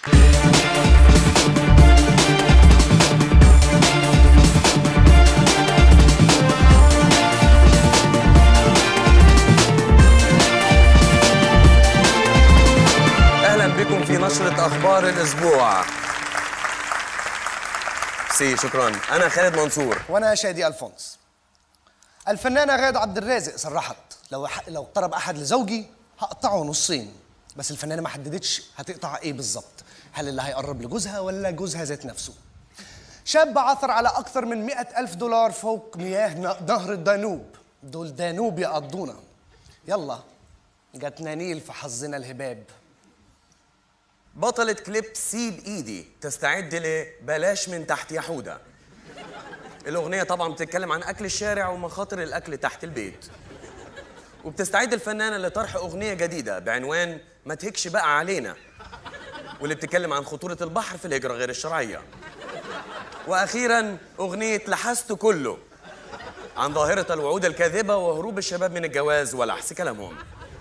اهلا بكم في نشرة اخبار الاسبوع سي شكرا انا خالد منصور وانا شادي الفونس الفنانه غاده عبد الرازق صرحت لو ح... لو اقترب احد لزوجي هقطعه نصين بس الفنانه ما حددتش هتقطع ايه بالظبط هل اللي هيقرب لجوزها ولا جوزها ذات نفسه شاب عثر على أكثر من مئة ألف دولار فوق مياه ن- نهر الدانوب دول دانوب يقضونا يلا جاتنا نيل في حظنا الهباب بطلة كليب سيب ايدي تستعد لبلاش من تحت يا حودة الأغنية طبعا بتتكلم عن أكل الشارع ومخاطر الأكل تحت البيت وبتستعد الفنانة لطرح أغنية جديدة بعنوان ما تهكش بقى علينا واللي بتتكلم عن خطورة البحر في الهجرة غير الشرعية وأخيرا أغنية لحست كله عن ظاهرة الوعود الكاذبة وهروب الشباب من الجواز ولحس كلامهم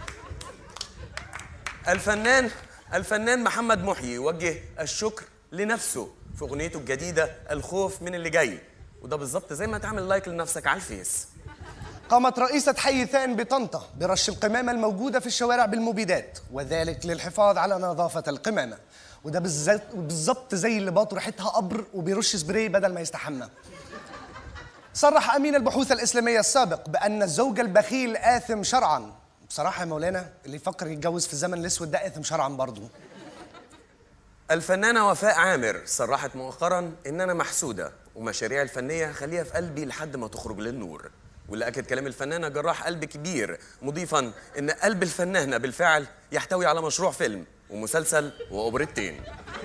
الفنان الفنان محمد محيي يوجه الشكر لنفسه في اغنيته الجديده الخوف من اللي جاي وده بالظبط زي ما تعمل لايك لنفسك على الفيس قامت رئيسة حي ثان بطنطا برش القمامة الموجودة في الشوارع بالمبيدات وذلك للحفاظ على نظافة القمامة وده بالذات- بالظبط زي اللي باطوا ريحتها قبر وبيرش سبراي بدل ما يستحمى صرح أمين البحوث الإسلامية السابق بأن الزوج البخيل آثم شرعا بصراحة يا مولانا اللي يفكر يتجوز في الزمن الأسود ده آثم شرعا برضه الفنانه وفاء عامر صرحت مؤخرا ان انا محسوده ومشاريع الفنيه هخليها في قلبي لحد ما تخرج للنور واللي اكد كلام الفنانه جراح قلب كبير مضيفا ان قلب الفنانه بالفعل يحتوي على مشروع فيلم ومسلسل واوبريتين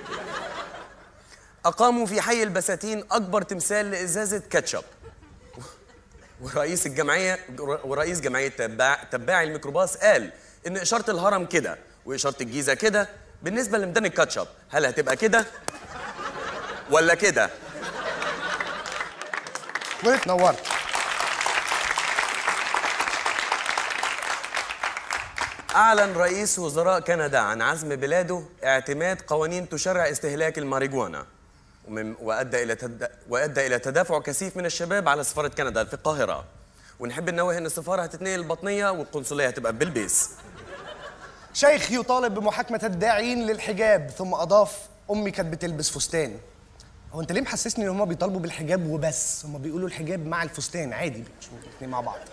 اقاموا في حي البساتين اكبر تمثال لازازه كاتشب ورئيس الجمعيه ورئيس جمعيه تباع تباعي الميكروباص قال ان اشاره الهرم كده واشاره الجيزه كده بالنسبه لميدان الكاتشب هل هتبقى كده ولا كده ونورت أعلن رئيس وزراء كندا عن عزم بلاده اعتماد قوانين تشرع استهلاك الماريجوانا ومن وأدى إلى تد... وأدى إلى تدافع كثيف من الشباب على سفارة كندا في القاهرة ونحب ننوه إن السفارة هتتنقل البطنية والقنصلية هتبقى ببلبيس شيخ يطالب بمحاكمة الداعين للحجاب ثم أضاف أمي كانت بتلبس فستان هو أنت ليه محسسني إن هما بيطالبوا بالحجاب وبس هما بيقولوا الحجاب مع الفستان عادي مش الاثنين مع بعض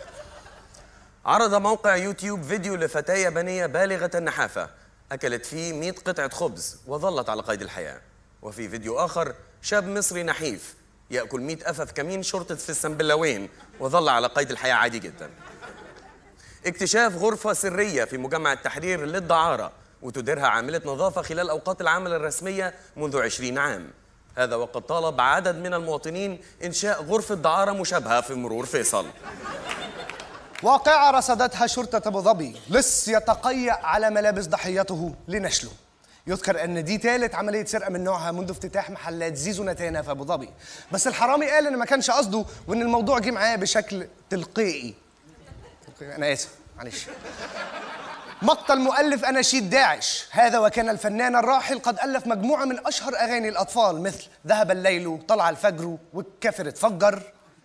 عرض موقع يوتيوب فيديو لفتاة يابانية بالغة النحافة أكلت فيه 100 قطعة خبز وظلت على قيد الحياة وفي فيديو آخر شاب مصري نحيف يأكل 100 أفف كمين شرطة في السنبلاوين وظل على قيد الحياة عادي جدا اكتشاف غرفة سرية في مجمع التحرير للدعارة وتديرها عاملة نظافة خلال أوقات العمل الرسمية منذ 20 عام هذا وقد طالب عدد من المواطنين إنشاء غرفة دعارة مشابهة في مرور فيصل واقعة رصدتها شرطة أبو ظبي لص يتقيأ على ملابس ضحيته لنشله يذكر أن دي ثالث عملية سرقة من نوعها منذ افتتاح محلات زيزو نتانا في أبو ظبي بس الحرامي قال إن ما كانش قصده وإن الموضوع جه معاه بشكل تلقائي أنا آسف معلش مقتل مؤلف أناشيد داعش هذا وكان الفنان الراحل قد ألف مجموعة من أشهر أغاني الأطفال مثل ذهب الليل طلع الفجر والكافر اتفجر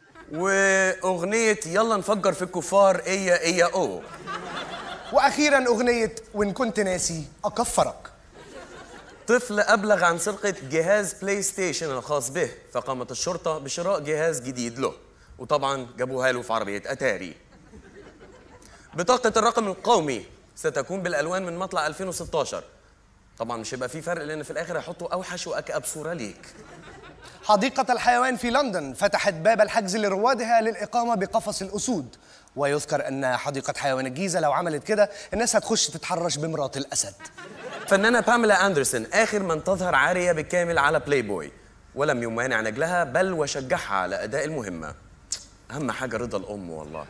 واغنيه يلا نفجر في الكفار ايا ايا او وأخيرا أغنية وإن كنت ناسي أكفرك طفل ابلغ عن سرقه جهاز بلاي ستيشن الخاص به فقامت الشرطه بشراء جهاز جديد له وطبعا جابوها له في عربيه اتاري بطاقه الرقم القومي ستكون بالالوان من مطلع 2016 طبعا مش هيبقى في فرق لان في الاخر هيحطوا اوحش واكأب صوره ليك حديقة الحيوان في لندن فتحت باب الحجز لروادها للإقامة بقفص الأسود ويذكر أن حديقة حيوان الجيزة لو عملت كده الناس هتخش تتحرش بمرات الأسد فنانة باميلا أندرسون آخر من تظهر عارية بالكامل على بلاي بوي ولم يمانع نجلها بل وشجعها على أداء المهمة أهم حاجة رضا الأم والله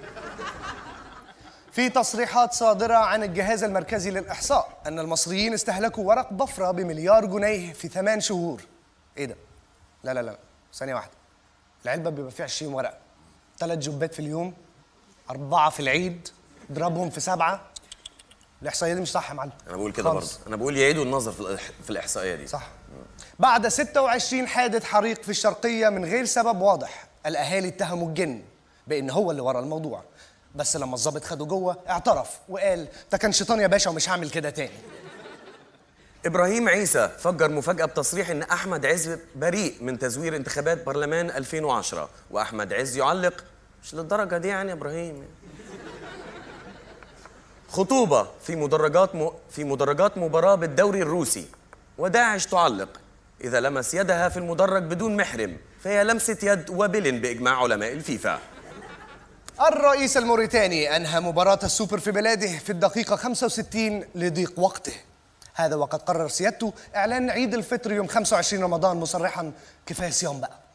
في تصريحات صادرة عن الجهاز المركزي للإحصاء أن المصريين استهلكوا ورق بفرة بمليار جنيه في ثمان شهور إيه ده؟ لا لا لا ثانية واحدة العلبة بيبقى فيها 20 ورقة ثلاث جبات في اليوم أربعة في العيد اضربهم في سبعة الاحصائيه دي مش صح يا معلم انا بقول كده برضه خالص. انا بقول يعيدوا النظر في الإح- في الاحصائيه دي صح بعد 26 حادث حريق في الشرقيه من غير سبب واضح الاهالي اتهموا الجن بان هو اللي ورا الموضوع بس لما الضابط خده جوه اعترف وقال ده كان شيطان يا باشا ومش هعمل كده تاني ابراهيم عيسى فجر مفاجاه بتصريح ان احمد عز بريء من تزوير انتخابات برلمان 2010 واحمد عز يعلق مش للدرجه دي يعني يا ابراهيم خطوبه في مدرجات م... في مدرجات مباراه بالدوري الروسي وداعش تعلق اذا لمس يدها في المدرج بدون محرم فهي لمسه يد وبل باجماع علماء الفيفا الرئيس الموريتاني انهى مباراه السوبر في بلاده في الدقيقه 65 لضيق وقته هذا وقد قرر سيادته اعلان عيد الفطر يوم 25 رمضان مصرحا كفايه صيام بقى